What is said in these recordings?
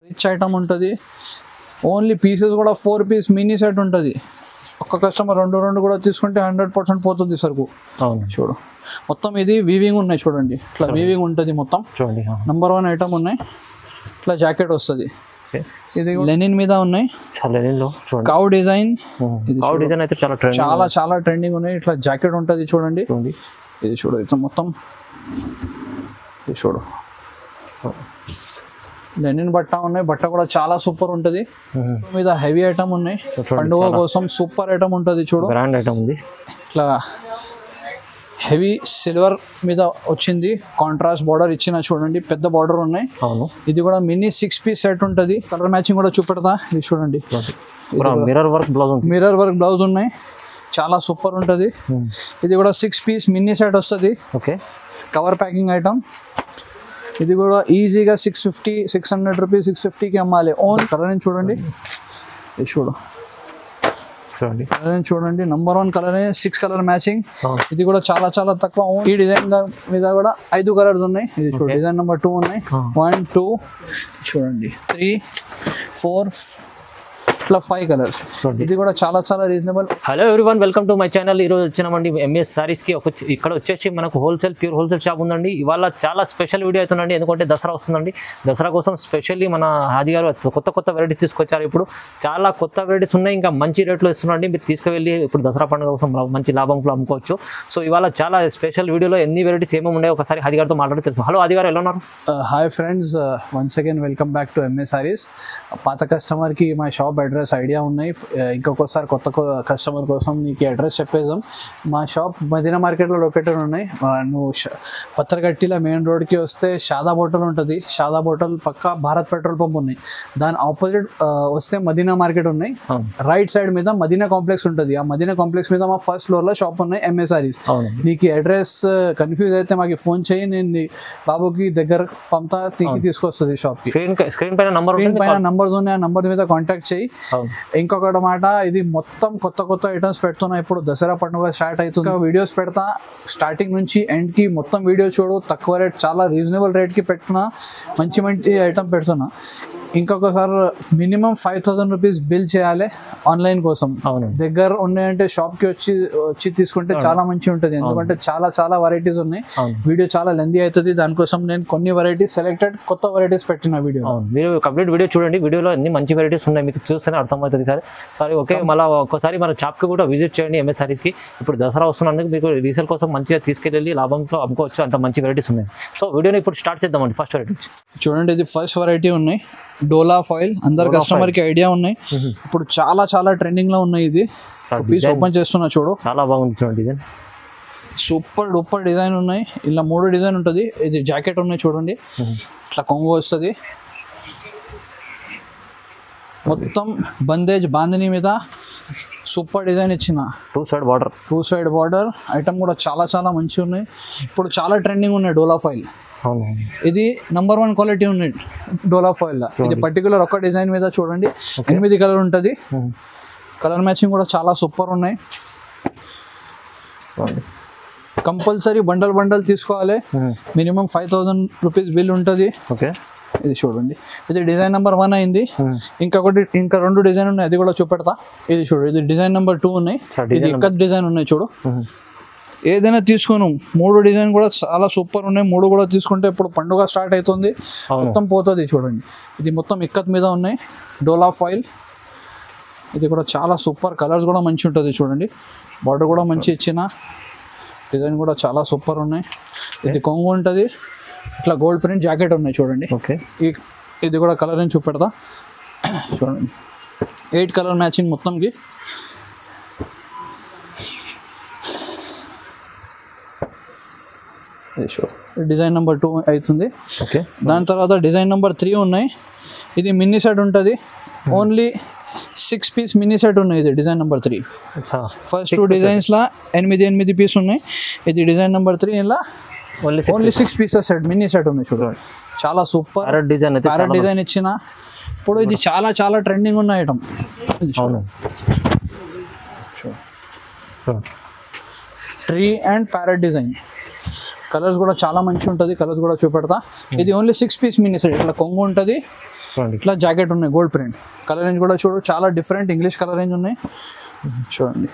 Rich item ఉంటుంది only pieces కూడా four piece mini set ఉంటుంది ఒక్క కస్టమర్ రెండు రెండు కూడా తీసుకుంటే హండ్రెడ్ పర్సెంట్ పోతుంది సరుకు అవును చూడు మొత్తం ఇది వీవింగ్ ఉన్నాయి చూడండి ఇట్లా వీవింగ్ ఉంటుంది మొత్తం చూడండి నంబర్ వన్ ఐటమ్ ఉన్నాయి ఇట్లా జాకెట్ వస్తుంది ఓకే ఇది లెనిన్ మీద ఉన్నాయి చాలా లెనిన్లో చూడండి కౌ డిజైన్ కావు డిజైన్ అయితే చాలా ట్రెండ్ చాలా చాలా ట్రెండింగ్ ఉన్నాయి ఇట్లా జాకెట్ ఉంటుంది చూడండి చూడండి ఇది చూడు ఇట్లా మొత్తం ఇది చూడు లెనిన్ బట్ట ఉన్నాయి బట్ట కూడా చాలా సూపర్ ఉంటుంది మీద హెవీ ఐటమ్ ఉన్నాయి పండుగ కోసం సూపర్ ఐటమ్ ఉంటుంది చూడు బ్రాండ్ ఐటమ్ ఉంది ఇట్లా హెవీ సిల్వర్ మీద వచ్చింది కాంట్రాస్ట్ బార్డర్ ఇచ్చిన చూడండి పెద్ద బార్డర్ ఉన్నాయి అవును ఇది కూడా మినీ సిక్స్ పీస్ సెట్ ఉంటుంది కలర్ మ్యాచింగ్ కూడా చూపెడతా ఇది చూడండి మిర్రర్ వర్క్ బ్లౌజ్ ఉంది మిర్రర్ వర్క్ బ్లౌజ్ ఉన్నాయి చాలా సూపర్ ఉంటుంది ఇది కూడా సిక్స్ పీస్ మినీ సెట్ వస్తుంది ఓకే కవర్ ప్యాకింగ్ ఐటమ్ ఇది కూడా ఈజీగా six fifty six hundred rupees six ఫిఫ్టీకి అమ్మాలి ఓన్ కలర్ చూడండి ఇది చూడు చూడండి కలర్ చూడండి number one colour six colour matching అవును. ఇది కూడా చాలా చాలా తక్కువ ఈ డిజైన్ మీద కూడా ఐదు కలర్స్ ఉన్నాయి ఇది చూడు డిజైన్ నెంబర్ టూ ఉన్నాయి వన్ టూ చూడండి త్రీ ఫోర్ ఇట్లా ఫైవ్ కలర్స్ చూడండి. ఇది కూడా చాలా చాలా reasonable hello everyone welcome to my channel ఈరోజు వచ్చినామండి ఎంఎస్ సారీస్కి ఒక ఇక్కడ వచ్చేసి మనకు హోల్సేల్ ప్యూర్ హోల్సేల్ షాప్ ఉందండి ఇవాళ చాలా స్పెషల్ వీడియో అవుతుందండి ఎందుకంటే దసరా వస్తుందండి దసరా కోసం స్పెషల్లీ మన ఆది గారు కొత్త కొత్త వెరైటీస్ తీసుకొచ్చారు ఇప్పుడు చాలా కొత్త వెరైటీస్ ఉన్నాయి ఇంకా మంచి రేట్లో ఇస్తున్నాండి మీరు తీసుకువెళ్ళి ఇప్పుడు దసరా పండుగ కోసం లా- మంచి లాభంలో అమ్ముకోవచ్చు సో ఇవాళ చాలా స్పెషల్ వీడియోలో ఎన్ని వెరైటీస్ ఏమేమి ఉన్నాయో ఒకసారి ఆది గారితో మాట్లాడి తెలుసు హలో ఆది గారు ఎలా ఉన్నారు hi friends once again welcome back to MA sarees పాత కస్టమర్కి మా షాప్ అడ్రస్ ఐడియా ఉన్నాయి Uh, ఇంకొకసారి కొత్త కస్టమర్ కోసం నీకు అడ్రస్ చెప్పేద్దాం మా షాప్ మదీనా మార్కెట్లో లొకేటెడ్ ఉన్నాయి Uh, నువ్వు ష- పత్రగట్టిలో మెయిన్ రోడ్కి వస్తే షాదా హోటల్ ఉంటుంది షాదా హోటల్ పక్క భారత్ పెట్రోల్ పంప్ ఉన్నాయి దాని ఆపోజిట్ వస్తే మదీనా మార్కెట్ ఉన్నాయి అవును రైట్ సైడ్ మీద మదీనా కాంప్లెక్స్ ఉంటుంది ఆ మదీనా కాంప్లెక్స్ మీద మా ఫస్ట్ ఫ్లోర్లో షాప్ ఉన్నాయి ఎంఏ సారీస్ అవును నీకు అడ్రస్ కన్ఫ్యూజ్ అయితే మాకు ఫోన్ చేయి నేను నీ బాబుకి దగ్గర పంపుతా నీకు తీసుకొస్తుంది షాప్కి స్క్రీన్ స్క్రీన్ పైన నంబర్ స్క్రీన్ పైన నంబర్స్ ఉన్నాయి ఆ నంబర్ మీద కాంటాక్ట్ చేయి అవును ఇంకొకటి మాట ఇది మొత్తం కొత్త కొత్త ఐటమ్స్ పెడుతున్నా ఇప్పుడు దసరా పండుగ స్టార్ట్ అవుతుంది వీడియోస్ పెడతా స్టార్టింగ్ నుంచి ఎండ్ కి మొత్తం వీడియో చూడు తక్కువ రేట్ చాలా రీజనబుల్ రేట్ కి పెడుతున్నా మంచి మంచి ఐటమ్ పెడుతున్నా ఇంకొకసారి minimum five thousand rupees bill చేయాలి ఆన్లైన్ కోసం అవును దగ్గర ఉన్నాయంటే షాప్ కి వచ్చి వచ్చి తీసుకుంటే చాలా మంచి ఉంటుంది ఎందుకంటే చాలా చాలా వెరైటీస్ ఉన్నాయి అవును వీడియో చాలా లెందీ అవుతుంది దానికోసం నేను కొన్ని వెరైటీస్ సెలెక్టెడ్ కొత్త వెరైటీస్ పెట్టిన వీడియో అవును మీరు కంప్లీట్ వీడియో చూడండి వీడియోలో అన్ని మంచి వెరైటీస్ ఉన్నాయి మీకు చూస్తేనే అర్థమవుతుంది సార్ సరే ఓకే మళ్ళీ ఒక్కసారి మన షాప్కి కూడా విజిట్ చేయండి ఎంఎస్ సారీస్కి ఇప్పుడు దసరా వస్తున్నందుకు మీకు రీసేల్ కోసం మంచిగా తీసుకెళ్ళి లాభంతో అమ్ముకోవచ్చు అంత మంచి వెరైటీస్ ఉన్నాయి సో వీడియోని ఇప్పుడు స్టార్ట్ చేద్దామండి ఫస్ట్ వెరైటీ చూడండి ఇది ఫస్ట్ వెరైటీ ఉన్నాయి డోలా ఫాయిల్ అందరు కస్టమర్ కి ఐడియా ఉన్నాయి ఇప్పుడు చాలా చాలా ట్రెండింగ్ లో ఉన్నాయి ఇది పీస్ ఓపెన్ చేస్తున్నా చూడు చాలా బాగుంది చూడండి డిజైన్ సూపర్ డూపర్ డిజైన్ ఉన్నాయి ఇలా మూడు డిజైన్ ఉంటుంది ఇది జాకెట్ ఉన్నాయి చూడండి ఇట్లా కొంగు వస్తుంది మొత్తం బందేజ్ బాందిని మీద సూపర్ డిజైన్ ఇచ్చిన two side border two side border item కూడా చాలా చాలా మంచిగా ఉన్నాయి ఇప్పుడు చాలా ట్రెండింగ్ ఉన్నాయి డోలా ఫాయిల్ అవును ఇది నంబర్ వన్ క్వాలిటీ ఉంది డోలా ఫాయిల్ ఇది పర్టికులర్ ఒక డిజైన్ మీద చూడండి ఎనిమిది కలర్ ఉంటుంది కలర్ మ్యాచింగ్ కూడా చాలా సూపర్ ఉన్నాయి చూడండి కంపల్సరీ బండల్ బండల్ తీసుకోవాలి minimum five thousand rupees bill ఉంటుంది ఓకే ఇది చూడండి ఇది డిజైన్ నెంబర్ వన్ అయింది ఇంకొకటి ఇంకా రెండు డిజైన్ ఉన్నాయి అది కూడా చూపెడతా ఇది చూడు ఇది డిజైన్ నెంబర్ టూ ఉన్నాయి చాలా ఇది ఇక్కత్ డిజైన్ ఉన్నాయి చూడు ఏదైనా తీసుకోను మూడు డిజైన్ కూడా చాలా సూపర్ ఉన్నాయి మూడు కూడా తీసుకుంటే ఇప్పుడు పండుగ స్టార్ట్ అవుతుంది అవును మొత్తం పోతుంది చూడండి ఇది మొత్తం ఇక్కత్ మీద ఉన్నాయి డోలా ఫాయిల్ ఇది కూడా చాలా సూపర్ కలర్స్ కూడా మంచి ఉంటుంది చూడండి బార్డర్ కూడా మంచి ఇచ్చిన డిజైన్ కూడా చాలా సూపర్ ఉన్నాయి ఇది కొంగు ఉంటుంది ఇట్లా గోల్డ్ ప్రింట్ జాకెట్ ఉన్నాయి చూడండి ఓకే ఈ ఇది కూడా కలర్ అని చూపెడతా చూడండి ఎయిట్ కలర్ మ్యాచింగ్ మొత్తంకి డిజైన్ నెంబర్ టూ అవుతుంది ఓకే దాని తర్వాత డిజైన్ నెంబర్ త్రీ ఉన్నాయి ఇది మినీ సెట్ ఉంటుంది only six piece mini set ఉన్నాయి ఇది design number three first two డిజైన్స్లో ఎనిమిది ఎనిమిది పీస్ ఉన్నాయి ఇది డిజైన్ నెంబర్ త్రీ ఇలా only only six pieces set mini set ఉన్నాయి చూడండి చాలా సూపర్ ప్యారెట్ డిజైన్ అయితే ప్యారెట్ డిజైన్ ఇచ్చిన ఇప్పుడు ఇది చాలా చాలా ట్రెండింగ్ ఉన్న ఐటమ్ అవును tree and parrot design colours కూడా చాలా మంచి ఉంటుంది కలర్స్ కూడా చూపెడతా ఇది only six piece mini set ఇట్లా కొంగు ఉంటుంది చూడండి ఇట్లా జాకెట్ ఉన్నాయి గోల్డ్ ప్రింట్ కలర్ రేంజ్ కూడా చూడు చాలా డిఫరెంట్ ఇంగ్లీష్ కలర్ రేంజ్ ఉన్నాయి చూడండి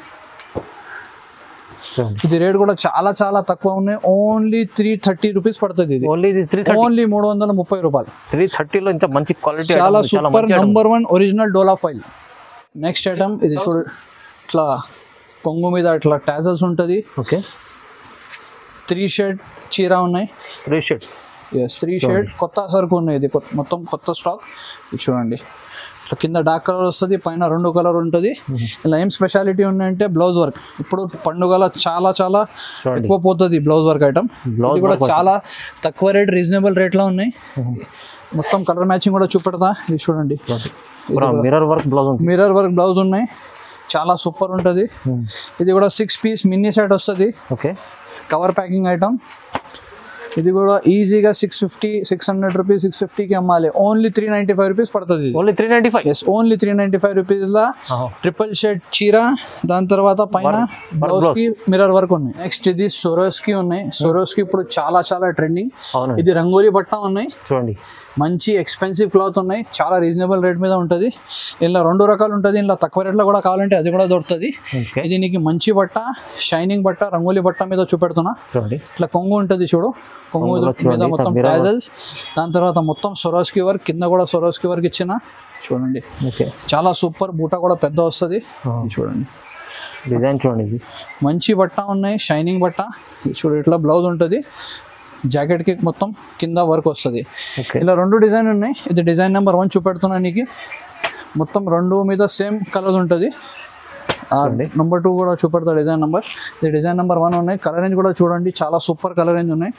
చూడండి ఇది రేట్ కూడా చాలా చాలా తక్కువ ఉన్నాయి ఓన్లీ త్రీ థర్టీ రూపీస్ పడుతుంది ఇది ఓన్లీ ఇది త్రీ థర్టీ ఓన్లీ మూడు వందల ముప్పై రూపాయలు త్రీ థర్టీలో ఇంత మంచి క్వాలిటీ చాలా చాలా సూపర్ మంచి item. Number one original dola foil next item ఇది చూడు ఇట్లా కొంగు మీద ఇట్లా టాజల్స్ ఉంటుంది ఓకే త్రీ షేడ్ చీర ఉన్నాయి three shirt yes three shade కొత్త సరుకు ఉన్నాయి ఇది కొత్త- మొత్తం కొత్త స్టాక్ ఇది చూడండి ఇట్లా కింద డార్క్ కలర్ వస్తుంది పైన రెండు కలర్ ఉంటుంది ఇలా ఏం స్పెషాలిటీ ఉన్నాయంటే బ్లౌజ్ వర్క్ ఇప్పుడు పండుగల చాలా చాలా చూడండి ఎక్కువ పోతుంది బ్లౌజ్ వర్క్ ఐటమ్ Blouse ఇది కూడా work చాలా తక్కువ రేట్ రీజనబుల్ రేట్లో ఉన్నాయి మొత్తం కలర్ మ్యాచింగ్ కూడా చూపెడతా ఇది చూడండి మిర్రర్ వర్క్ బ్లౌజ్ ఉంది మిర్రర్ వర్క్ బ్లౌజ్ ఉన్నాయి చాలా సూపర్ ఉంటుంది ఇది కూడా సిక్స్ పీస్ మినీ సెట్ వస్తుంది ఓకే కవర్ ప్యాకింగ్ ఐటమ్ ఇది కూడా ఈజీగా six fifty six hundred rupees six ఫిఫ్టీకి అమ్మాలి only three ninety five rupees పడుతుంది ఇది only three ninety five yes only three ninety five రూపీస్లో ట్రిపుల్ షర్ట్ చీర దాని తర్వాత పైన బ్లౌజ్ కి మిర్రర్ వర్క్ ఉన్నాయి నెక్స్ట్ ఇది సొరోస్ కి ఉన్నాయి సొరోస్ కి ఇప్పుడు చాలా చాలా ట్రెండింగ్ అవునండి ఇది రంగోలీ బట్ట ఉన్నాయి చూడండి మంచి ఎక్స్పెన్సివ్ క్లాత్ ఉన్నాయి చాలా రీజనబుల్ రేట్ మీద ఉంటుంది ఇలా రెండు రకాలు ఉంటుంది ఇలా తక్కువ రేట్లో కూడా కావాలంటే అది కూడా దొరుకుతుంది ఓకే ఇది నీకు మంచి బట్ట షైనింగ్ బట్ట రంగోలీ బట్ట మీద చూపెడుతున్నా చూడండి ఇట్లా కొంగు ఉంటుంది చూడు కొంగు కొంగులో మీద చూడండి, మొత్తం mirror work. టాజల్స్ దాని తర్వాత మొత్తం సొరోస్కి వర్క్ కింద కూడా సొరోస్కి వర్క్ ఇచ్చిన చూడండి ఓకే చాలా సూపర్ బూట కూడా పెద్ద వస్తుంది ఇది చూడండి డిజైన్ చూడండి ఇది మంచి బట్ట ఉన్నాయి షైనింగ్ బట్ట ఇది చూడు ఇట్లా బ్లౌజ్ ఉంటుంది జాకెట్కి మొత్తం కింద వర్క్ వస్తుంది ఓకే ఇలా రెండు డిజైన్ ఉన్నాయి ఇది డిజైన్ నెంబర్ వన్ చూపెడుతున్నా నీకు మొత్తం రెండు మీద సేమ్ కలర్ ఉంటుంది చూడండి. నెంబర్ టూ కూడా చూపెడతా డిజైన్ నెంబర్ ఇది డిజైన్ నెంబర్ వన్ ఉన్నాయి కలర్ రేంజ్ కూడా చూడండి చాలా సూపర్ కలర్ రేంజ్ ఉన్నాయి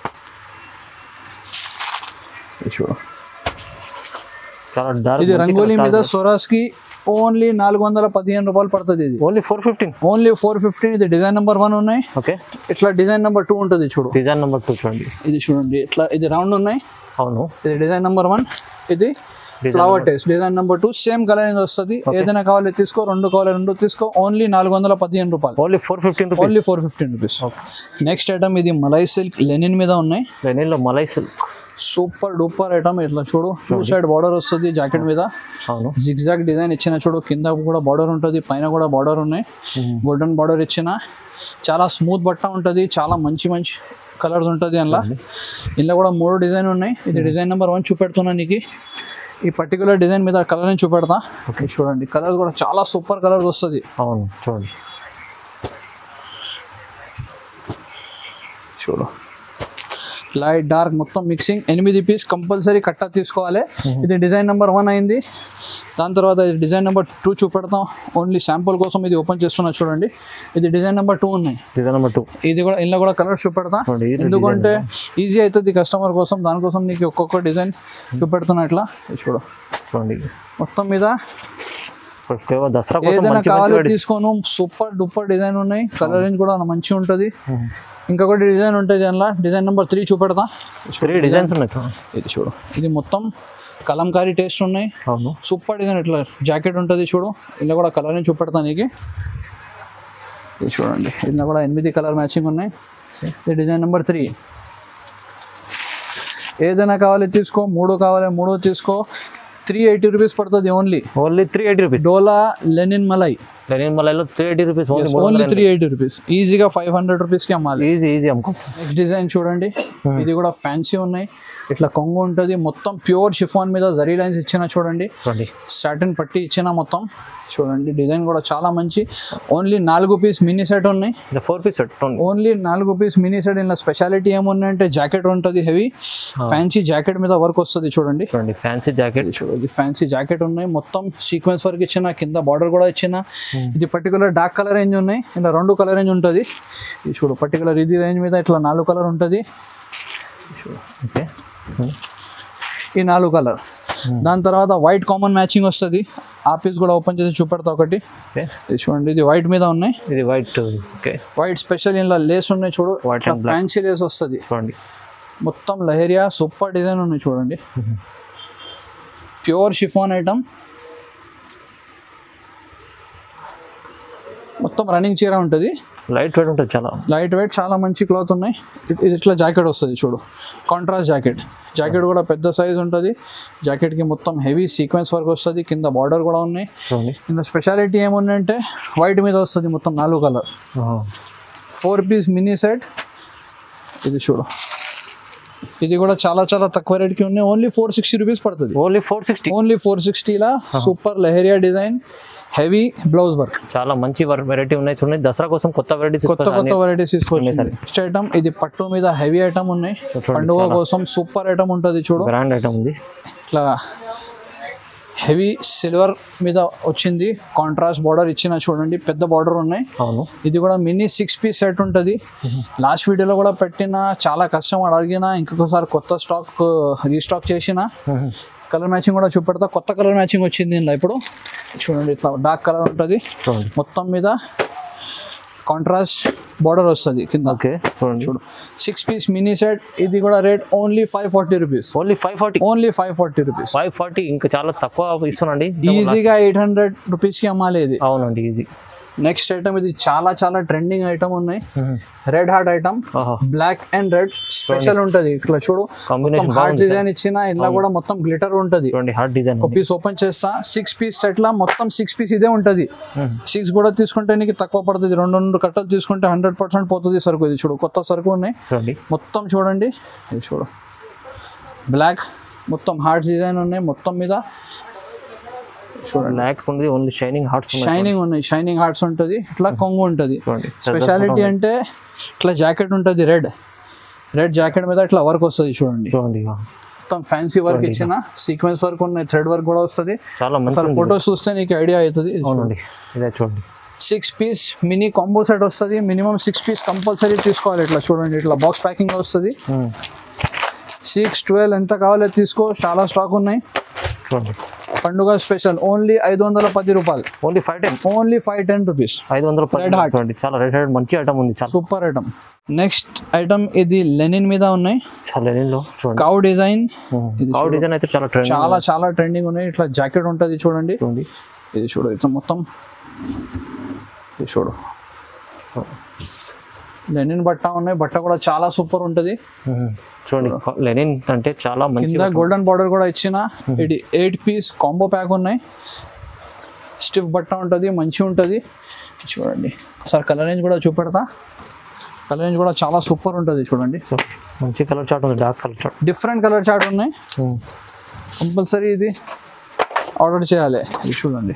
ఇది చూడు చాలా డార్క్ ఇది రంగోలీ మీద సొరాస్కి ఓన్లీ నాలుగు వందల పదిహేను రూపాయలు పడుతుంది ఇది only four fifteen only four fifteen ఇది డిజైన్ నెంబర్ వన్ ఉన్నాయి ఓకే ఇట్లా డిజైన్ నెంబర్ టూ ఉంటుంది చూడు డిజైన్ నెంబర్ టూ చూడండి ఇది చూడండి ఇట్లా ఇది రౌండ్ ఉన్నాయి అవును ఇది డిజైన్ నెంబర్ వన్ ఇది flower taste design number two same colour వస్తుంది ఏదైనా కావాలి తీసుకో రెండు కావాలి రెండు తీసుకో ఓన్లీ నాలుగు వందల పదిహేను రూపాయలు only four fifteen rupees only four fifteen rupees next item ఇది మలై సిల్క్ లెనిన్ మీద ఉన్నాయి లెనిన్లో malai silk super duper item ఇట్లా చూడు టూ సైడ్ బార్డర్ వస్తుంది జాకెట్ మీద అవును జిగ్జాగ్ డిజైన్ ఇచ్చిన చూడు కింద కూడా బార్డర్ ఉంటుంది పైన కూడా బార్డర్ ఉన్నాయి గోల్డెన్ బార్డర్ ఇచ్చిన చాలా స్మూత్ బట్ట ఉంటుంది చాలా మంచి మంచి కలర్స్ ఉంటుంది అందులో ఇందులో కూడా మూడు డిజైన్ ఉన్నాయి ఇది డిజైన్ నెంబర్ వన్ చూపెడుతున్నా నీకు ఈ పర్టికులర్ డిజైన్ మీద కలర్ నేను చూపెడతా ఓకే చూడండి కలర్ కూడా చాలా సూపర్ కలర్స్ వస్తుంది అవును చూడండి చూడు లైట్ డార్క్ మొత్తం మిక్సింగ్ ఎనిమిది పీస్ కంపల్సరీ కట్ట తీసుకోవాలి ఇది డిజైన్ నెంబర్ వన్ అయింది దాని తర్వాత ఇది డిజైన్ నెంబర్ టూ చూపెడతాం ఓన్లీ శాంపుల్ కోసం ఇది ఓపెన్ చేస్తున్నా చూడండి ఇది డిజైన్ నెంబర్ టూ ఉన్నాయి డిజైన్ నెంబర్ టూ ఇది కూడా ఇందులో కూడా కలర్స్ చూపెడతా చూడండి, ఇది ఎందుకంటే ఈజీ అవుతుంది కస్టమర్ కోసం దానికోసం నీకు ఒక్కొక్క డిజైన్ చూపెడుతున్నా ఇట్లా ఇది చూడు చూడండి మొత్తం మీద ఫ్లేవర్ దసరా కోసం ఏదైనా మంచి కావాలి మంచి తీసుకోను సూపర్ డూపర్ డిజైన్ ఉన్నాయి కలర్ రేంజ్ కూడా మంచిగా ఉంటుంది ఇంకొకటి డిజైన్ ఉంటుంది అందులో డిజైన్ నెంబర్ త్రీ చూపెడతా త్రీ డిజైన్స్ ఉన్నాయి చూడండి. ఇది చూడు ఇది మొత్తం కలంకారీ టేస్ట్ ఉన్నాయి అవును సూపర్ డిజైన్ ఇట్లా జాకెట్ ఉంటుంది చూడు ఇలా కూడా కలర్ ని చూపెడతా నీకు ఇది చూడండి ఇందులో కూడా ఎనిమిది కలర్ మ్యాచింగ్ ఉన్నాయి ఇది డిజైన్ నెంబర్ త్రీ ఏదైనా కావాలి తీసుకో మూడు కావాలి మూడు తీసుకో త్రీ ఎయిటీ రూపీస్ పడుతుంది only only three eighty rupees dola linen malai linen మలైలో three eighty rupees only only three eighty rupees ఈజీగా ఫైవ్ హండ్రెడ్ రూపీస్కి అమ్మాలి ఈజీ ఈజీ అమ్ముకోవచ్చు నెక్స్ట్ డిజైన్ చూడండి ఇది కూడా ఫ్యాన్సీ ఉన్నాయి ఇట్లా కొంగు ఉంటుంది మొత్తం ప్యూర్ షిఫాన్ మీద జరీ లైన్స్ ఇచ్చిన చూడండి చూడండి సాటిన్ పట్టి ఇచ్చిన మొత్తం చూడండి డిజైన్ కూడా చాలా మంచి ఓన్లీ నాలుగు పీస్ మినీ సెట్ ఉన్నాయి ఇది four piece set only only నాలుగు పీస్ మినీ సెట్ ఇలా స్పెషాలిటీ ఏమున్నాయంటే జాకెట్ ఉంటుంది హెవీ ఫ్యాన్సీ జాకెట్ మీద వర్క్ వస్తుంది చూడండి చూడండి ఫ్యాన్సీ జాకెట్ ఇది ఫ్యాన్సీ జాకెట్ ఉన్నాయి మొత్తం సీక్వెన్స్ వర్క్ ఇచ్చిన కింద బార్డర్ కూడా ఇచ్చిన ఇది పర్టికులర్ డార్క్ కలర్ రేంజ్ ఉన్నాయి ఇలా రెండు కలర్ రేంజ్ ఉంటుంది ఇది చూడు పర్టికులర్ ఇది రేంజ్ మీద ఇట్లా నాలుగు కలర్ ఉంటుంది ఓకే ఈ నాలుగు కలర్ దాని తర్వాత వైట్ కామన్ మ్యాచింగ్ వస్తుంది ఆ పీస్ కూడా ఓపెన్ చేసి చూపెడతా ఒకటి ఓకే ఇది చూడండి ఇది వైట్ మీద ఉన్నాయి ఇది వైట్ ఓకే వైట్ స్పెషల్ ఇలా లేస్ ఉన్నాయి చూడు White and black. Fancy lace వస్తుంది చూడండి మొత్తం లహరియా సూపర్ డిజైన్ ఉన్నాయి చూడండి ప్యూర్ షిఫాన్ ఐటమ్ మొత్తం రన్నింగ్ చీర ఉంటుంది లైట్ వెయిట్ ఉంటుంది చాలా లైట్ వెయిట్ చాలా మంచి క్లాత్ ఉన్నాయి ఇట్- ఇది ఇట్లా జాకెట్ వస్తుంది చూడు కాంట్రాస్ట్ జాకెట్ జాకెట్ కూడా పెద్ద సైజ్ ఉంటుంది జాకెట్కి మొత్తం హెవీ సీక్వెన్స్ వర్క్ వస్తుంది కింద బార్డర్ కూడా ఉన్నాయి చూడండి కింద స్పెషాలిటీ ఏముందంటే వైట్ మీద వస్తుంది మొత్తం నాలుగు colour four piece mini set ఇది చూడు ఇది కూడా చాలా చాలా తక్కువ రేట్కి ఉన్నాయి ఓన్లీ ఫోర్ సిక్స్టీ రూపీస్ పడుతుంది only four sixty only four సిక్స్టీలా super lehariya design heavy blouse work చాలా మంచి వెరైటీ ఉన్నాయి చూడండి దసరా కోసం కొత్త వెరైటీస్ కొత్త కొత్త వెరైటీస్ తీసుకొచ్చింది నెక్స్ట్ ఐటమ్ ఇది పట్టు మీద హెవీ ఐటమ్ ఉన్నాయి పండుగ కోసం సూపర్ ఐటమ్ ఉంటుంది చూడు బ్రాండ్ ఐటమ్ ఉంది ఇట్లా హెవీ సిల్వర్ మీద వచ్చింది కాంట్రాస్ట్ బార్డర్ ఇచ్చిన చూడండి పెద్ద బార్డర్ ఉన్నాయి అవును ఇది కూడా మినీ సిక్స్ పీస్ సెట్ ఉంటుంది లాస్ట్ వీడియోలో కూడా పెట్టిన చాలా కస్టమర్ అడిగిన ఇంకొకసారి కొత్త స్టాక్ రీస్టాక్ చేసిన కలర్ మ్యాచింగ్ కూడా చూపెడతా కొత్త కలర్ మ్యాచింగ్ వచ్చింది ఇందులో ఇప్పుడు చూడండి ఇట్లా డార్క్ కలర్ ఉంటుంది చూడండి మొత్తం మీద కాంట్రాస్ట్ బార్డర్ వస్తుంది కింద ఓకే చూడండి చూడు సిక్స్ పీస్ మినీ సెట్ ఇది కూడా rate only five forty rupees only five forty only five forty rupees five forty ఇంకా చాలా తక్కువ ఇస్తున్నాండి ఈజీగా ఎయిట్ హండ్రెడ్ రూపీస్కి అమ్మాలి ఇది అవునండి ఈజీ నెక్స్ట్ ఐటమ్ ఇది చాలా చాలా ట్రెండింగ్ ఐటమ్ ఉన్నాయి రెడ్ హార్ట్ ఐటమ్ ఆహా బ్లాక్ అండ్ రెడ్ స్పెషల్ ఉంటది ఇట్లా చూడు కాంబినేషన్ హార్ట్ డిజైన్ ఇచ్చిన ఇలా కూడా మొత్తం గ్లిటర్ ఉంటది చూడండి హార్ట్ డిజైన్ ఒక పీస్ ఓపెన్ చేస్తా సిక్స్ పీస్ సెట్ లా మొత్తం సిక్స్ పీస్ ఇదే ఉంటది సిక్స్ కూడా తీసుకుంటే నీకు తక్కువ పడుతుంది రెండు రెండు కట్టలు తీసుకుంటే హండ్రెడ్ పర్సెంట్ పోతుంది సరుకు ఇది చూడు కొత్త సరుకు ఉన్నాయి చూడండి మొత్తం చూడండి ఇది చూడు బ్లాక్ మొత్తం హార్ట్ డిజైన్ ఉన్నాయి మొత్తం మీద చూడండి బ్లాక్ ఉంది ఓన్లీ షైనింగ్ హార్ట్స్ ఉన్నాయి షైనింగ్ ఉన్నాయి షైనింగ్ హార్ట్స్ ఉంటుంది ఇట్లా కొంగు ఉంటుంది చూడండి స్పెషాలిటీ అంటే ఇట్లా జాకెట్ ఉంటుంది రెడ్ రెడ్ జాకెట్ మీద ఇట్లా వర్క్ వస్తుంది చూడండి చూడండి ఇక. మొత్తం ఫ్యాన్సీ వర్క్ ఇచ్చిన సీక్వెన్స్ వర్క్ ఉన్నాయి థ్రెడ్ వర్క్ కూడా వస్తుంది చాలా మంచి ఒకసారి ఫోటోస్ చూస్తే నీకు ఐడియా అవుతుంది అవునండి ఇదే చూడండి six piece mini combo set వస్తుంది మినిమం సిక్స్ పీస్ కంపల్సరీ తీసుకోవాలి ఇట్లా చూడండి ఇట్లా బాక్స్ ప్యాకింగ్ వస్తుంది సిక్స్ ట్వెల్వ్ ఎంత కావాలో తీసుకో చాలా స్టాక్ ఉన్నాయి చూడండి పండుగ స్పెషల్ ఓన్లీ ఐదు వందల పది రూపాయలు only five ten only five ten rupees ఐదు వందల పది Red heart. చూడండి చాలా రెడ్ హెడ్ మంచి ఐటమ్ ఉంది చాలా సూపర్ ఐటమ్ నెక్స్ట్ ఐటమ్ ఇది లెనిన్ మీద ఉన్నాయి చాలా లెనిన్లో చూడండి కౌ డిజైన్ ఇది కావు డిజైన్ అయితే చాలా ట్రెండ్ చాలా చాలా ట్రెండింగ్ ఉన్నాయి ఇట్లా జాకెట్ ఉంటుంది చూడండి చూడండి ఇది చూడు ఇట్లా మొత్తం ఇది చూడు లెనిన్ బట్ట ఉన్నాయి బట్ట కూడా చాలా సూపర్ ఉంటుంది చూడండి లెనిన్ అంటే చాలా మంచి కింద గోల్డెన్ బార్డర్ కూడా ఇచ్చిన ఇది ఎయిట్ పీస్ కాంబో ప్యాక్ ఉన్నాయి స్టిఫ్ బట్ట ఉంటుంది మంచి ఉంటుంది చూడండి ఒకసారి కలర్ రేంజ్ కూడా చూపెడతా కలర్ రేంజ్ కూడా చాలా సూపర్ ఉంటుంది చూడండి మంచి కలర్ చాట్ ఉంది dark colour chart different colour chart ఉన్నాయి కంపల్సరీ ఇది ఆర్డర్ చేయాలి ఇది చూడండి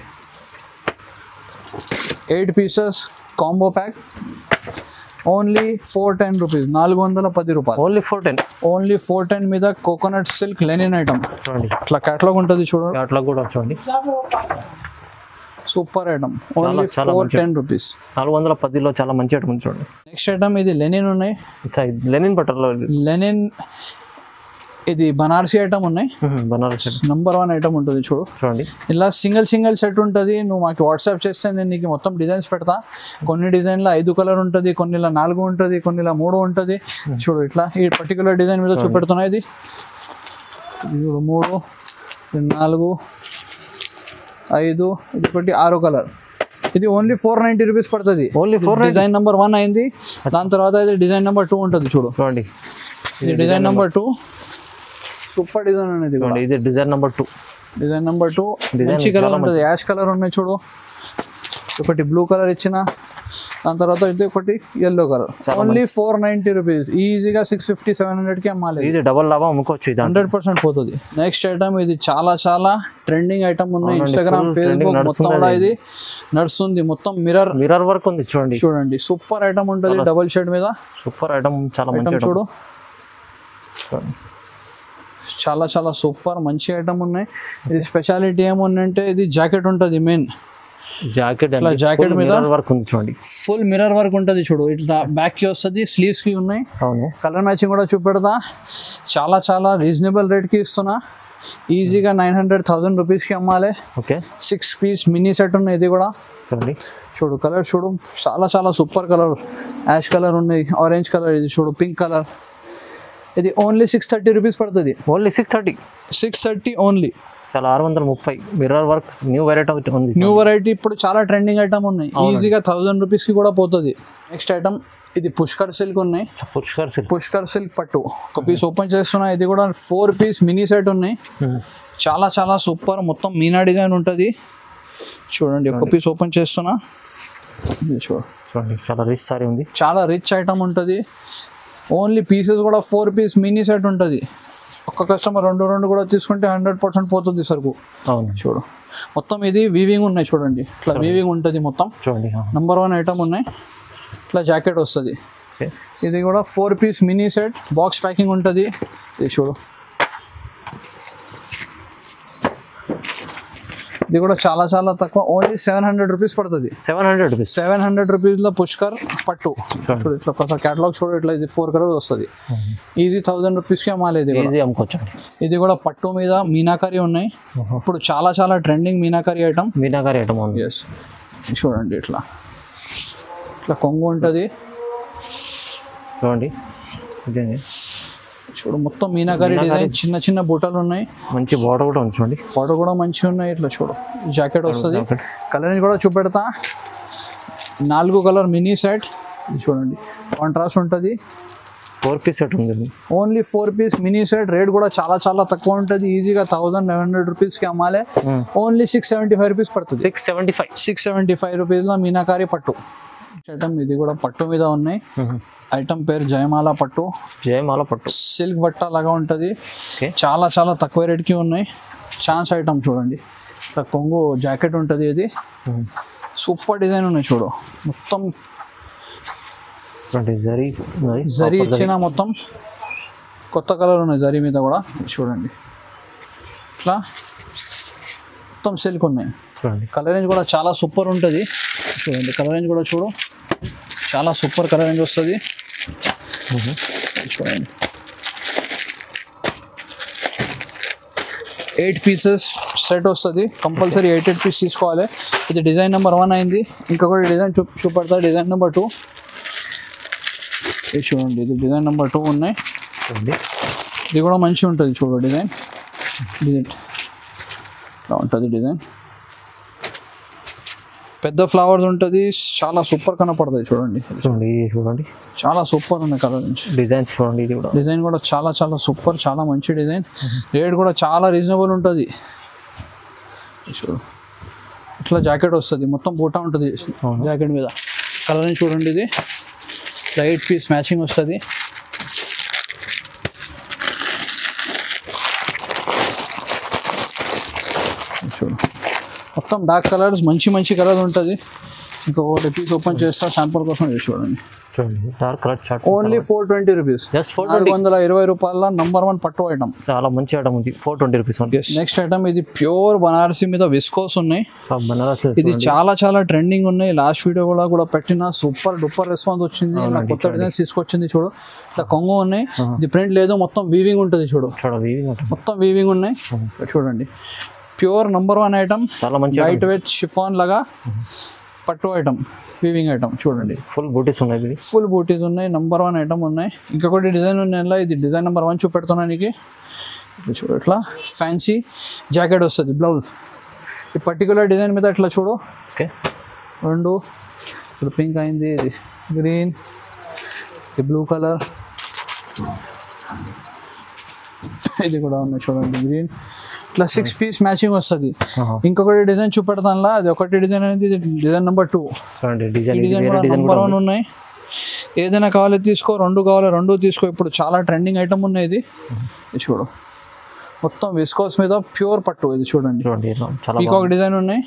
eight pieces combo pack only four ten rupees నాలుగు వందల పది రూపాయలు only four ten only four ten మీద కోకోనట్ సిల్క్ లెనిన్ ఐటమ్ చూడండి ఇట్లా క్యాటలాగ్ ఉంటుంది చూడండి అట్లా కూడా చూడండి సూపర్ ఐటమ్ ఓన్లీ చాలా ఫోర్ మంచి- టెన్ రూపీస్ నాలుగు వందల పదిలో చాలా మంచి ఐటమ్ ఉంది చూడండి నెక్స్ట్ ఐటమ్ ఇది లెనిన్ ఉన్నాయి ఇట్లా లెనిన్ బట్టర్లో లెనిన్ ఇది బనారసి ఐటమ్ ఉన్నాయి బనారస్ నంబర్ వన్ ఐటమ్ ఉంటుంది చూడు చూడండి ఇలా సింగిల్ సింగిల్ సెట్ ఉంటుంది నువ్వు మాకు వాట్సాప్ చేస్తే నేను నీకు మొత్తం డిజైన్స్ పెడతా కొన్ని డిజైన్లో ఐదు కలర్ ఉంటుంది కొన్నిలా నాలుగు ఉంటుంది కొన్నిలా మూడు ఉంటుంది చూడు ఇట్లా ఈ పర్టికులర్ డిజైన్ మీద చూపెడుతున్నా ఇది ఇది చూడు మూడు ఇది నాలుగు ఐదు ఇది ఒకటి ఆరో కలర్ ఇది ఓన్లీ ఫోర్ నైంటీ రూపీస్ పడుతుంది only four design number one అయింది దాని తర్వాత ఇది డిజైన్ నెంబర్ టూ ఉంటుంది చూడు చూడండి ఇది design number two super design అనేది చూడండి ఇది design number two design number two Design మంచి కలర్ చాలా ఉంటుంది యాష్ కలర్ ఉన్నాయి చూడు ఒకటి బ్లూ కలర్ ఇచ్చిన దాని తర్వాత ఇది ఒకటి yellow colour only four ninety rupees ఈజీగా సిక్స్ ఫిఫ్టీ సెవెన్ హండ్రెడ్కి అమ్మాలి ఇది డబల్ లాభం అమ్ముకోవచ్చు ఇది హండ్రెడ్ పర్సెంట్ పోతుంది నెక్స్ట్ ఐటమ్ ఇది చాలా చాలా ట్రెండింగ్ ఐటమ్ ఉన్నాయి అవునండి, ఇన్స్టాగ్రామ్ full trending ఫేస్బుక్ మొత్తం నడుస్తుంది కూడా ఇది నడుస్తుంది మొత్తం మిర్రర్ మిర్రర్ వర్క్ ఉంది చూడండి చూడండి సూపర్ ఐటమ్ ఉంటుంది డబల్ షేడ్ మీద సూపర్ ఐటమ్ చాలా మంచి ఐటమ్ ఐటమ్ చూడు చాలా చాలా సూపర్ మంచి ఐటమ్ ఉన్నాయి ఇది స్పెషాలిటీ ఏముందంటే ఇది జాకెట్ ఉంటుంది మెయిన్ జాకెట్ ఇట్లా jacket మీద- మిర్రర్ వర్క్ ఉంది చూడండి ఫుల్ మిర్రర్ వర్క్ ఉంటుంది చూడు ఇట్లా బ్యాక్ కి వస్తుంది స్లీవ్స్ కి ఉన్నాయి అవును కలర్ మ్యాచింగ్ కూడా చూపెడతా చాలా చాలా రీజనబుల్ రేట్కి ఇస్తున్నా ఈజీగా నైన్ హండ్రెడ్ థౌసండ్ రూపీస్కి అమ్మాలి okay six piece mini set ఉన్నాయి ఇది కూడా చూడండి చూడు కలర్ చూడు చాలా చాలా సూపర్ కలర్ యాష్ కలర్ ఉన్నాయి ఆరెంజ్ కలర్ ఇది చూడు పింక్ కలర్ ఇది ఓన్లీ సిక్స్ థర్టీ రూపీస్ పడుతుంది only six thirty six thirty only చాలా ఆరు వందల ముప్పై మిర్రర్ వర్క్ న్యూ వెరైటీ ఉంది న్యూ వెరైటీ ఇప్పుడు చాలా ట్రెండింగ్ ఐటమ్ ఉన్నాయి ఈజీగా థౌజండ్ రూపీస్కి కూడా పోతుంది నెక్స్ట్ ఐటమ్ ఇది పుష్కర్ సిల్క్ ఉన్నాయి పుష్కర్ సిల్క్ పుష్కర్ సిల్క్ పట్టు ఒక పీస్ ఓపెన్ చేస్తున్నా ఇది కూడా ఫోర్ పీస్ మినీ సెట్ ఉన్నాయి చాలా చాలా సూపర్ మొత్తం మీనా డిజైన్ ఉంటుంది చూడండి ఒక పీస్ ఓపెన్ చేస్తున్నా ఇది చూడు చూడండి చాలా రిచ్ సారీ ఉంది చాలా రిచ్ ఐటమ్ ఉంటుంది ఓన్లీ పీసెస్ కూడా ఫోర్ పీస్ మినీ సెట్ ఉంటుంది ఒక్క కస్టమర్ రెండు రెండు కూడా తీసుకుంటే హండ్రెడ్ పర్సెంట్ పోతుంది సరుకు అవును చూడు మొత్తం ఇది వీవింగ్ ఉన్నాయి చూడండి ఇట్లా వీవింగ్ ఉంటుంది మొత్తం చూడండి నంబర్ వన్ ఐటమ్ ఉన్నాయి ఇట్లా జాకెట్ వస్తుంది ఓకే ఇది కూడా four piece mini set box packing ఉంటుంది ఇది చూడు ఇది కూడా చాలా చాలా తక్కువ ఓన్లీ సెవెన్ హండ్రెడ్ రూపీస్ పడుతుంది seven hundred rupees seven hundred రూపీస్లో పుష్కర్ పట్టు చూడు ఇట్లా ఒకసారి క్యాటలాగ్ చూడు ఇట్లా ఇది ఫోర్ కలర్స్ వస్తుంది ఈజీ థౌజండ్ రూపీస్కి అమ్మాలి ఇది కూడా ఈజీ అమ్ముకోవచ్చండి ఇది కూడా పట్టు మీద మీనాకరి ఉన్నాయి ఇప్పుడు చాలా చాలా trending Meenakari item Meenakari item ఉంది ఎస్ చూడండి ఇట్లా ఇట్లా కొంగు ఉంటుంది చూడండి ఇదేంటి చూడు మొత్తం మీనాకరి డిజైన్ చిన్న చిన్న బుట్టలు ఉన్నాయి మంచి బార్డర్ కూడా ఉంది చూడండి ఫోటో కూడా మంచిగా ఉన్నాయి ఇట్లా చూడు జాకెట్ వస్తుంది కలర్ కూడా చూపెడతా నాలుగు కలర్ మినీ సెట్ చూడండి కాంట్రాస్ట్ ఉంటుంది ఫోర్ పీస్ సెట్ ఉంది only four piece mini set rate కూడా చాలా చాలా తక్కువ ఉంటుంది ఈజీగా థౌసండ్ లెవెన్ హండ్రెడ్ రూపీస్కి అమ్మాలి only six seventy five rupees పడుతుంది six seventy five six seventy five రూపీస్లో మీనాకారి పట్టు ఐటమ్ ఇది కూడా పట్టు మీద ఉన్నాయి ఐటమ్ పేరు జయమాల పట్టు జయమాల పట్టు సిల్క్ బట్ట లాగా ఉంటుంది ఓకే చాలా చాలా తక్కువ రేట్కి ఉన్నాయి ఛాన్స్ ఐటమ్ చూడండి ఇట్లా కొంగు జాకెట్ ఉంటుంది ఇది సూపర్ డిజైన్ ఉన్నాయి చూడు మొత్తం చూడండి జరీ ఉన్నది. జరీ ఇచ్చిన మొత్తం కొత్త కలర్ ఉన్నాయి జరీ మీద కూడా చూడండి ఇట్లా మొత్తం సిల్క్ ఉన్నాయి చూడండి కలర్ రేంజ్ కూడా చాలా సూపర్ ఉంటుంది చూడండి కలర్ రేంజ్ కూడా చూడు చాలా సూపర్ కలర్ రేంజ్ వస్తుంది చూడండి ఎయిట్ పీసెస్ సెట్ వస్తుంది కంపల్సరీ ఎయిట్ ఎయిట్ పీస్ తీసుకోవాలి ఇది డిజైన్ నెంబర్ వన్ అయింది ఇంకొకటి డిజైన్ చూ చూపెడతా డిజైన్ నెంబర్ టూ ఇది చూడండి ఇది డిజైన్ నెంబర్ టూ ఉన్నాయి చూడండి ఇది కూడా మంచిగా ఉంటుంది చూడు డిజైన్ డిజైన్ ఇలా ఉంటుంది డిజైన్ పెద్ద ఫ్లవర్స్ ఉంటుంది చాలా సూపర్ కనపడుతుంది చూడండి చూడండి ఇది చూడండి చాలా సూపర్ ఉన్నాయి కలర్ నుంచి డిజైన్ చూడండి ఇది కూడా డిజైన్ కూడా చాలా చాలా సూపర్ చాలా మంచి డిజైన్ రేట్ కూడా చాలా రీజనబుల్ ఉంటుంది చూడు ఇట్లా జాకెట్ వస్తుంది మొత్తం బూటా ఉంటుంది జాకెట్ మీద కలర్ చూడండి ఇది లైట్ పీస్ మ్యాచింగ్ వస్తుంది చూడు మొత్తం డార్క్ కలర్స్ మంచి మంచి కలర్ ఉంటుంది ఇంకొకటి పీస్ ఓపెన్ చేస్తా శాంపుల్ కోసం ఇది చూడండి చూడండి dark colour chart only four twenty rupees just four నాలుగు వందల ఇరవై రూపాయల నంబర్ వన్ పట్టు ఐటమ్ చాలా మంచి ఐటమ్ ఉంది ఫోర్ ట్వంటీ రూపీస్ ఉంది నెక్స్ట్ ఐటమ్ ఇది ప్యూర్ బనారసి మీద విస్కోస్ ఉన్నాయి సో బనారస్ ఇది చాలా చాలా ట్రెండింగ్ ఉన్నాయి లాస్ట్ వీడియో కూడా కూడా పెట్టిన సూపర్ డూపర్ రెస్పాన్స్ వచ్చింది ఇలా కొత్త డిజైన్స్ తీసుకొచ్చింది చూడు ఇట్లా కొంగు ఉన్నాయి ఇది ప్రింట్ లేదు మొత్తం వీవింగ్ ఉంటుంది చూడు చూడ వీవింగ్ ఉంటుంది మొత్తం వీవింగ్ ఉన్నాయి చూడండి ప్యూర్ నంబర్ వన్ ఐటమ్ చాలా మంచి లైట్ వెయిట్ షిఫాన్ లాగా పట్టు ఐటమ్ వీవింగ్ ఐటమ్ చూడండి ఫుల్ బూటీస్ ఉన్నాయి ఇది ఫుల్ బూటీస్ ఉన్నాయి నంబర్ వన్ ఐటమ్ ఉన్నాయి ఇంకొకటి డిజైన్ ఉన్నాయి ఇలా ఇది డిజైన్ నెంబర్ వన్ చూపెడుతున్నా నీకు ఇది చూడు ఇట్లా ఫ్యాన్సీ జాకెట్ వస్తుంది బ్లౌజ్ ఈ పర్టికులర్ డిజైన్ మీద ఇట్లా చూడు ఓకే రెండు ఇప్పుడు పింక్ అయింది ఇది గ్రీన్ ఇది బ్లూ కలర్ ఇది కూడా ఉన్నాయి చూడండి గ్రీన్ ఇట్లా సిక్స్ పీస్ మ్యాచింగ్ వస్తుంది ఇంకొకటి డిజైన్ చూపెడతానులా అది ఒకటి డిజైన్ అనేది ఇది డిజైన్ నెంబర్ టూ చూడండి ఈ డిజైన్ ఇది డిజైన్ వేరే కూడా డిజైన్ నంబర్ కూడా వన్ ఉన్నాయి ఏదైనా కావాలి తీసుకో రెండు కావాలి రెండు తీసుకో ఇప్పుడు చాలా ట్రెండింగ్ ఐటమ్ ఉన్నాయి ఇది ఇది చూడు మొత్తం విస్కోస్ మీద ప్యూర్ పట్టు ఇది చూడండి చూడండి ఇలా చాలా పీకాక్ డిజైన్ ఉన్నాయి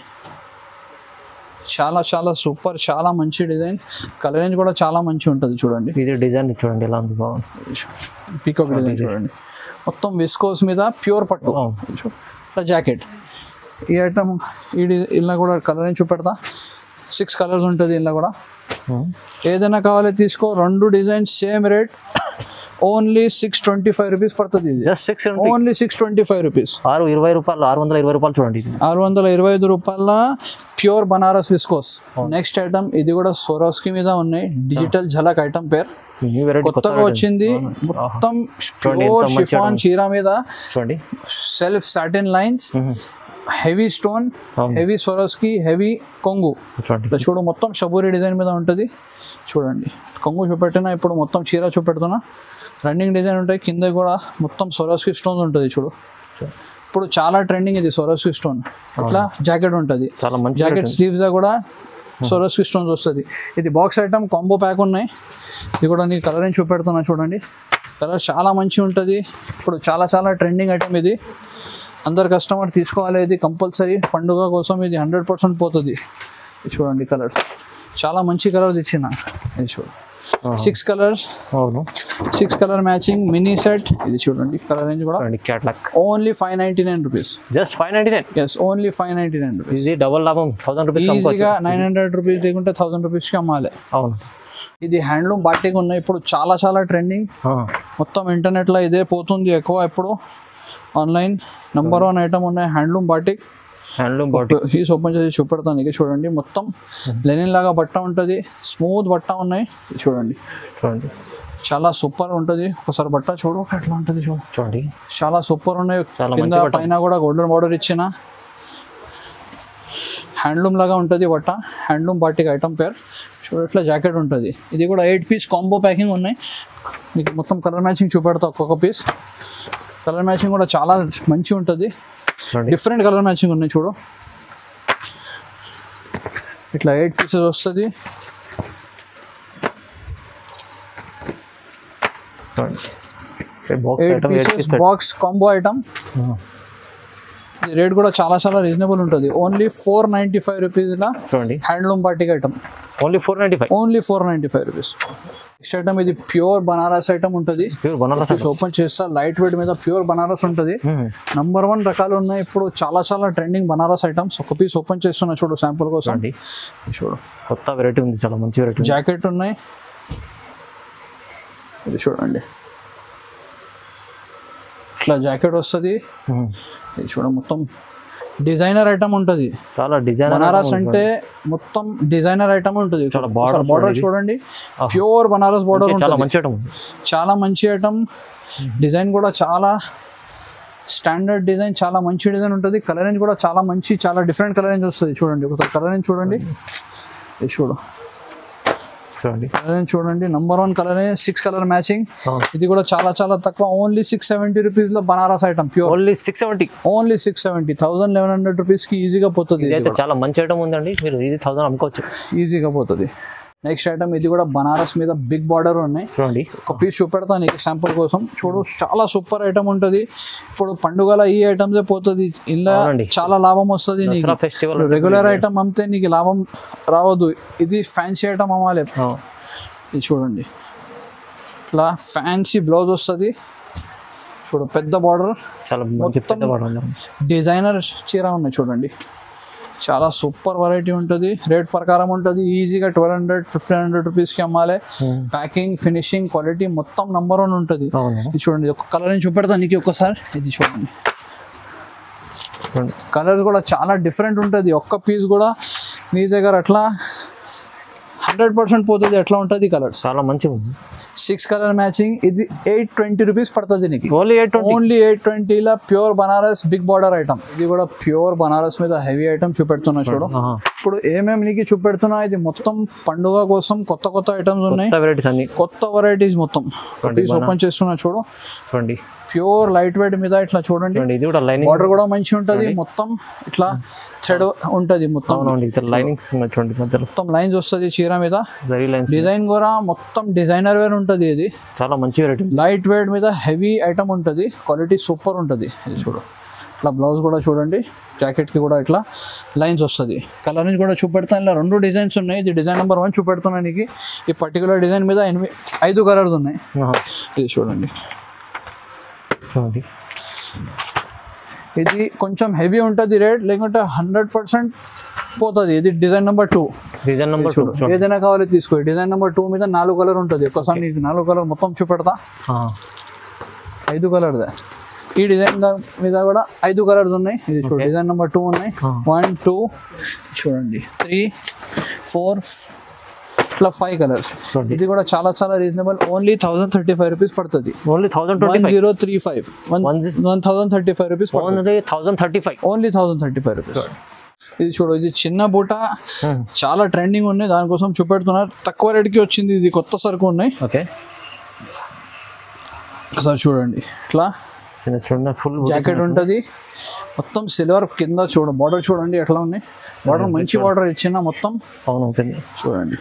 చాలా చాలా సూపర్ చాలా మంచి డిజైన్ కలర్ రేంజ్ కూడా చాలా మంచి ఉంటుంది చూడండి ఇది డిజైన్ చూడండి ఎలా ఉంది బాగుంది పీకాక్ డిజైన్ చూడండి మొత్తం విస్కోస్ మీద ప్యూర్ పట్టు అవును. ఇది చూడు. ఇట్లా జాకెట్ ఈ ఐటమ్ ఈ డి- ఇలా కూడా కలర్ రేంజ్ చూపెడతా సిక్స్ కలర్స్ ఉంటుంది ఇలా కూడా ఏదైనా కావాలి తీసుకో రెండు designs same rate only six twenty five rupees పడుతుంది ఇది just six only six twenty five rupees ఆరు ఇరవై రూపాయలు ఆరు వందల ఇరవై రూపాయలు చూడండి ఇది ఆరు వందల ఇరవై ఐదు రూపాయల pure Banaras viscose next item ఇది కూడా సోరోస్కి మీద ఉన్నాయి డిజిటల్ ఝలక్ ఐటమ్ పేరు న్యూ వెరైటీ కొత్తగా వచ్చింది మొత్తం చూడండి ఎంత ప్యూర్ మంచిగా షిఫాన్ చీర మీద చూడండి self satin lines heavy stone అవును. హెవీ సొరస్కి హెవీ కొంగు చూడండి ఇట్లా చూడు మొత్తం షబూరి డిజైన్ మీద ఉంటుంది చూడండి కొంగు చూపెట్టినా ఇప్పుడు మొత్తం చీర చూపెడుతున్నా రన్నింగ్ డిజైన్ ఉంటాయి కింద కూడా మొత్తం సొరస్కి స్టోన్స్ ఉంటుంది చూడు ఇప్పుడు చాలా ట్రెండింగ్ ఇది సొరస్కి స్టోన్ ఇట్లా జాకెట్ ఉంటుంది చాలా మంచి జాకెట్ స్లీవ్స్ కూడా సొరస్కి స్టోన్స్ వస్తుంది ఇది బాక్స్ ఐటమ్ కాంబో ప్యాక్ ఉన్నాయి ఇది కూడా నీ కలర్ అని చూపెడుతున్నా చూడండి కలర్ చాలా మంచి ఉంటుంది ఇప్పుడు చాలా చాలా ట్రెండింగ్ ఐటమ్ ఇది అందరు కస్టమర్ తీసుకోవాలి ఇది కంపల్సరీ పండుగ కోసం ఇది హండ్రెడ్ పర్సెంట్ పోతుంది ఇది చూడండి కలర్స్ చాలా మంచి కలర్స్ ఇచ్చిన ఇది చూడు సిక్స్ కలర్స్ అవును six colour matching mini set ఇది చూడండి కలర్ రేంజ్ కూడా చూడండి catalogue only five ninety nine rupees just five ninety nine yes only five ninety nine rupees ఇది డబల్ లాభం థౌసండ్ రూపీస్ ఈజీగా నైన్ హండ్రెడ్ రూపీస్ లేకుంటే thousand రూపీస్కి అమ్మాలి అవును ఇది హ్యాండ్లూమ్ బాటిక్ ఉన్నాయి ఇప్పుడు చాలా చాలా ట్రెండింగ్ ఆ, మొత్తం ఇంటర్నెట్లో ఇదే పోతుంది ఎక్కువ ఇప్పుడు ఆన్లైన్ నెంబర్ వన్ ఐటమ్ ఉన్నాయి హ్యాండ్లూమ్ బాటిక్ హ్యాండ్లూమ్ బాడీ హీస్ ఓపెన్ చేసి చూపెడతాను ఇక చూడండి మొత్తం లెనిన్ లాగా బట్ట ఉంటుంది స్మూత్ బట్ట ఉన్నాయి ఇది చూడండి చూడండి చాలా సూపర్ ఉంటుంది ఒకసారి బట్ట చూడు ఎట్లా ఉంటుంది చూడు చూడండి చాలా సూపర్ ఉన్నాయి చాలా కింద మంచి బట్ట. పైన కూడా గోల్డెన్ బార్డర్ ఇచ్చిన హ్యాండ్లూమ్ లాగా ఉంటుంది బట్ట హ్యాండ్లూమ్ బాటిక్ ఐటమ్ పేర్ చూడు ఇట్లా జాకెట్ ఉంటుంది ఇది కూడా ఎయిట్ పీస్ కాంబో ప్యాకింగ్ ఉన్నాయి మీకు మొత్తం కలర్ మ్యాచింగ్ చూపెడతా ఒక్కొక్క పీస్ కలర్ మ్యాచింగ్ కూడా చాలా మంచి ఉంటుంది చూడండి డిఫరెంట్ కలర్ మ్యాచింగ్ ఉన్నాయి చూడు ఇట్లా ఎయిట్ పీసెస్ వస్తుంది చూడండి box eight item eight pieces piece box combo item rate కూడా చాలా చాలా రీజనబుల్ ఉంటుంది ఓన్లీ ఫోర్ నైంటీ ఫైవ్ రూపీస్లా చూడండి handloom batik item only four ninety five only four ninety five rupees next item ఇది pure Banaras item ఉంటుంది pure Banaras open చేస్తా light weight మీద ప్యూర్ బనారస్ ఉంటుంది నంబర్ వన్ రకాలు ఉన్నాయి ఇప్పుడు చాలా చాలా ట్రెండింగ్ బనారస్ ఐటమ్స్ ఒక పీస్ ఓపెన్ చేస్తున్నా చూడు శాంపుల్ కోసం చూడండి చూడు కొత్త వెరైటీ ఉంది చాలా మంచి వెరైటీ ఉంది జాకెట్ ఉన్నాయి ఇది చూడండి ఇట్లా జాకెట్ వస్తుంది మ్మ్. ఇది చూడ మొత్తం డిజైనర్ ఐటమ్ ఉంటుంది చాలా డిజైన్ బనారస్ అంటే మొత్తం డిజైనర్ ఐటమ్ ఉంటుంది చాలా border బార్డర్ చూడండి ప్యూర్ బనారస్ బార్డర్ చాలా ఉంటుంది మంచి ఐటమ్ ఉంది చాలా మంచి ఐటమ్ డిజైన్ కూడా చాలా స్టాండర్డ్ డిజైన్ చాలా మంచి డిజైన్ ఉంటుంది కలర్ రేంజ్ కూడా చాలా మంచి చాలా డిఫరెంట్ కలర్ రేంజ్ వస్తుంది చూడండి ఒకసారి కలర్ రేంజ్ చూడండి ఇది చూడు చూడండి కలర్ రేంజ్ చూడండి number one colour six colour matching అవును. ఇది కూడా చాలా చాలా తక్కువ ఓన్లీ సిక్స్ సెవెంటీ రూపీస్ లో Banaras item pure only six seventy only six seventy thousand eleven hundred rupees కి ఈజీగా పోతుంది ఇది ఇది అయితే చాలా మంచి ఐటమ్ ఉందండి మీరు ఇది థౌసండ్ అమ్ముకోవచ్చు ఈజీగా పోతుంది నెక్స్ట్ ఐటమ్ ఇది కూడా బనారస్ మీద బిగ్ బార్డర్ ఉన్నాయి చూడండి ఒక పీస్ చూపెడతాను నీకు శాంపుల్ కోసం చూడు చాలా సూపర్ ఐటమ్ ఉంటుంది ఇప్పుడు పండుగల ఈ ఐటమ్సే పోతుంది ఇలా అవునండి. చాలా లాభం వస్తుంది నీకు దసరా ఫెస్టివల్ రెగ్యులర్ ఐటమ్ అమ్మితే నీకు లాభం రావద్దు ఇది ఫ్యాన్సీ ఐటమ్ అమ్మాలి ఇది చూడండి ఇట్లా ఫ్యాన్సీ బ్లౌజ్ వస్తుంది చూడు పెద్ద బార్డర్ చాలా మంచి పెద్ద మొత్తం- వాడు ఉంది. డిజైనర్ చీర ఉన్నాయి చూడండి చాలా సూపర్ వెరైటీ ఉంటుంది రేట్ ప్రకారం ఉంటుంది ఈజీగా ట్వెల్వ్ హండ్రెడ్ ఫిఫ్టీన్ హండ్రెడ్ రూపీస్కి అమ్మాలి మ్మ్. ప్యాకింగ్ ఫినిషింగ్ క్వాలిటీ మొత్తం నంబర్ వన్ ఉంటుంది అవును ఇది చూడండి ఒక కలర్ అని చూపెడతాను నీకు ఒక్కసారి ఇది చూడండి చూడండి కలర్ కూడా చాలా డిఫరెంట్ ఉంటుంది ఒక్క పీస్ కూడా మీ దగ్గర అట్లా హండ్రెడ్ పర్సెంట్ పోతుంది ఎట్లా ఉంటుంది కలర్స్ చాలా మంచిగా ఉంది సిక్స్ కలర్ మ్యాచింగ్ ఇది ఎయిట్ ట్వంటీ రూపీస్ పడుతుంది నీకు only eight twenty only eight ట్వంటీలో pure Banaras big border item ఇది కూడా ప్యూర్ బనారస్ మీద హెవీ ఐటమ్ చూపెడుతున్నా చూడు ఇప్పుడు ఏమేమి నీకు చూపెడుతున్నా ఇది మొత్తం పండుగ కోసం కొత్త కొత్త ఐటమ్స్ ఉన్నాయి కొత్త వెరైటీస్ అన్ని కొత్త వెరైటీస్ మొత్తం చూడండి, పీస్ ఓపెన్ చేస్తున్నా చూడు చూడండి ప్యూర్ లైట్ వెయిట్ మీద ఇట్లా చూడండి చూడండి ఇది కూడా లైనింగ్ బార్డర్ కూడా మంచి ఉంటది మొత్తం ఇట్లా థ్రెడ్ ఉంటది మొత్తం అవునండి ఇక్కడ లైనింగ్స్ ఉన్నాయి చూడండి మధ్యలో మొత్తం లైన్స్ వస్తుంది చీర మీద జరీ లైన్స్ డిజైన్ కూడా మొత్తం డిజైనర్ వేర్ ఉంటది ఇది చాలా మంచి వెరైటీ లైట్ వెయిట్ మీద హెవీ ఐటమ్ ఉంటుంది క్వాలిటీ సూపర్ ఉంటుంది ఇది చూడు ఇట్లా బ్లౌజ్ కూడా చూడండి జాకెట్కి కూడా ఇట్లా లైన్స్ వస్తుంది కలర్ నుంచి కూడా చూపెడతాను ఇలా రెండు డిజైన్స్ ఉన్నాయి ఇది డిజైన్ నెంబర్ వన్ చూపెడుతున్నాను నీకు ఈ పర్టికులర్ డిజైన్ మీద ఎనిమిది ఐదు కలర్స్ ఉన్నాయి ఇది చూడండి చూడండి ఇది కొంచెం హెవీ ఉంటుంది రేట్ లేకుంటే హండ్రెడ్ పర్సెంట్ పోతుంది ఇది design number two design number two చూడు ఏదైనా కావాలి తీసుకో డిజైన్ నెంబర్ టూ మీద నాలుగు కలర్ ఉంటుంది ఒక్కసారి నీకు నాలుగు కలర్ మొత్తం చూపెడతా ఐదు కలర్దే ఈ డిజైన్ దా- మీద కూడా ఐదు కలర్స్ ఉన్నాయి ఇది చూడు డిజైన్ నెంబర్ టూ ఉన్నాయి Ah. వన్ టూ చూడండి త్రీ ఫోర్ ఇట్లా ఫైవ్ కలర్స్ చూడండి. ఇది కూడా చాలా చాలా reasonable only thousand thirty five rupees పడుతుంది only thousand twenty one five zero three five one One zero- one thousand thirty five rupees only thousand thirty five only thousand thirty five rupees ఇది చూడు ఇది చిన్న బూట చాలా trending ఉన్నాయి దానికోసం చూపెడుతున్నారు తక్కువ రేట్కి వచ్చింది ఇది కొత్త సరుకు ఉన్నాయి ఓకే ఒకసారి చూడండి ఇట్లా చిన్న చూడండి ఫుల్ జాకెట్ ఉంటుంది మొత్తం సిల్వర్ కింద చూడ బార్డర్ చూడండి ఎట్లా ఉన్నాయి బార్డర్ మంచి బార్డర్ ఇచ్చిన మొత్తం అవును ఉంటుంది చూడండి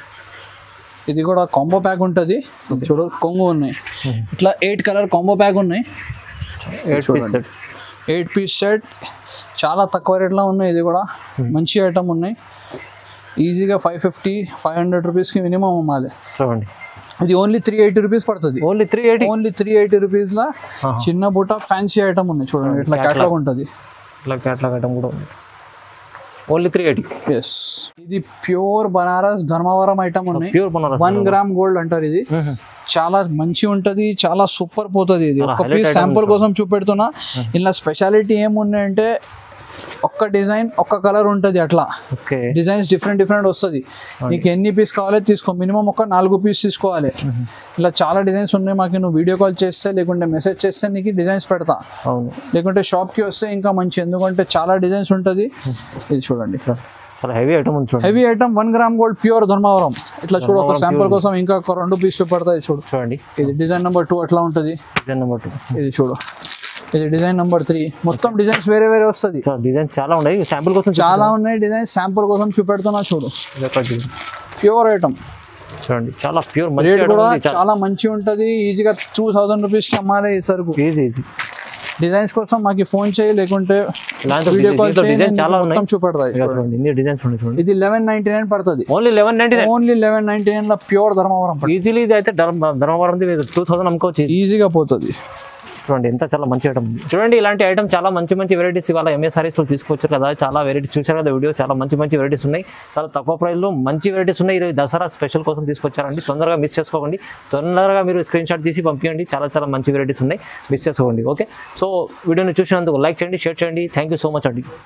ఇది కూడా కాంబో ప్యాక్ ఉంటుంది చూడు కొంగు ఉన్నాయి ఇట్లా ఎయిట్ కలర్ కాంబో ప్యాక్ ఉన్నాయి eight piece set eight piece set చాలా తక్కువ రేట్లో ఉన్నాయి ఇది కూడా మంచి ఐటమ్ ఉన్నాయి ఈజీగా ఫైవ్ ఫిఫ్టీ ఫైవ్ హండ్రెడ్ రూపీస్కి మినిమం అమ్మాలి చూడండి ఇది ఓన్లీ త్రీ ఎయిటీ రూపీస్ పడుతుంది only three eighty only three eighty రూపీస్లో చిన్న బుట్ట ఫ్యాన్సీ ఐటమ్ ఉన్నాయి చూడండి ఇట్లా క్యాట్లాగ్ ఉంటుంది ఇట్లా క్యాట్లాగ్ ఐటమ్ కూడా ఉంది ఓన్లీ త్రీ ఎయిటీ ఎస్ ఇది ప్యూర్ బనారస్ ధర్మవరం ఐటమ్ ఉన్నాయి pure Banaras one gram gold అంటారు ఇది చాలా మంచి ఉంటది చాలా సూపర్ పోతుంది ఇది చాలా ఒక highlight పీస్ item శాంపుల్ కోసం చూపెడుతున్నా ఇలా స్పెషాలిటీ ఏమున్నాయంటే ఒక్క డిజైన్ ఒక్క కలర్ ఉంటుంది అట్లా ఓకే డిజైన్స్ డిఫరెంట్ డిఫరెంట్ వస్తుంది నీకు ఎన్ని పీస్ కావాలో తీసుకో మినిమం ఒక నాలుగు పీస్ తీసుకోవాలి ఇలా చాలా డిజైన్స్ ఉన్నాయి మాకు నువ్వు వీడియో కాల్ చేస్తే లేకుంటే మెసేజ్ చేస్తే నీకు డిజైన్స్ పెడతా అవును లేకుంటే షాప్కి వస్తే ఇంకా మంచి ఎందుకంటే చాలా డిజైన్స్ ఉంటుంది ఇది చూడండి చాలా హెవీ ఐటమ్ ఉంది చూడండి heavy item one gram gold pure Dharmavaram ఇట్లా చూడు ఒక శాంపుల్ కోసం ఇంకా ఒక రెండు పీసులు పడతాయి చూడు చూడండి ఇది డిజైన్ నెంబర్ టూ అట్లా ఉంటుంది డిజైన్ నెంబర్ టూ ఇది చూడు ఇది డిజైన్ నెంబర్ త్రీ మొత్తం డిజైన్స్ వేరే వేరే వస్తుంది డిజైన్ చాలా ఉన్నాయి శాంపుల్ కోసం చాలా ఉన్నాయి డిజైన్స్ శాంపుల్ కోసం చూపెడుతున్నా చూడు ఇది ఒక design. ప్యూర్ ఐటమ్ చూడండి చాలా ప్యూర్ మంచి రేట్ ఐటమ్ కూడా ఉంది చాలా చాలా మంచి ఉంటుంది ఈజీగా టూ థౌసండ్ రూపీస్కి అమ్మాలి ఈ సరుకు ఈజీ ఈజీ డిజైన్స్ కోసం మాకు ఫోన్ చేయి లేకుంటే ఇలాంటి వీడియో కాల్ దీంట్లో చేయి డిజైన్ నేను చాలా మొత్తం ఉన్నాయి చూపెడతాయి ఇక చూడండి ఇన్ని డిజైన్స్ ఉన్నాయి చూడండి ఇది లెవెన్ నైన్టీ నైన్ పడుతుంది only eleven ninety nine only eleven ninety nine లో ప్యూర్ ధర్మవరం ఈజీలీ ఇది అయితే ధర్మ ధర్మవరం టూ థౌసండ్ అమ్ముకోవచ్చు easy. ఈజీగా పోతుంది చూడండి ఎంత చాలా మంచి ఐటమ్ చూడండి ఇలాంటి ఐటమ్ చాలా మంచి మంచి వెరైటీస్ ఇవాళ ఎంఏ సారీస్లో తీసుకొచ్చారు కదా చాలా వెరైటీస్ చూసారు కదా వీడియో చాలా మంచి మంచి వెరైటీస్ ఉన్నాయి చాలా తక్కువ ప్రైస్లో మంచి వెరైటీస్ ఉన్నాయి ఈరోజు దసరా స్పెషల్ కోసం తీసుకొచ్చారండి తొందరగా మిస్ చేసుకోకండి తొందరగా మీరు స్క్రీన్ షాట్ తీసి పంపించండి చాలా చాలా మంచి వెరైటీస్ ఉన్నాయి మిస్ చేసుకోండి ఓకే సో వీడియోని చూసినందుకు లైక్ చేయండి షేర్ చేయండి థ్యాంక్ యూ సో మచ్ అండి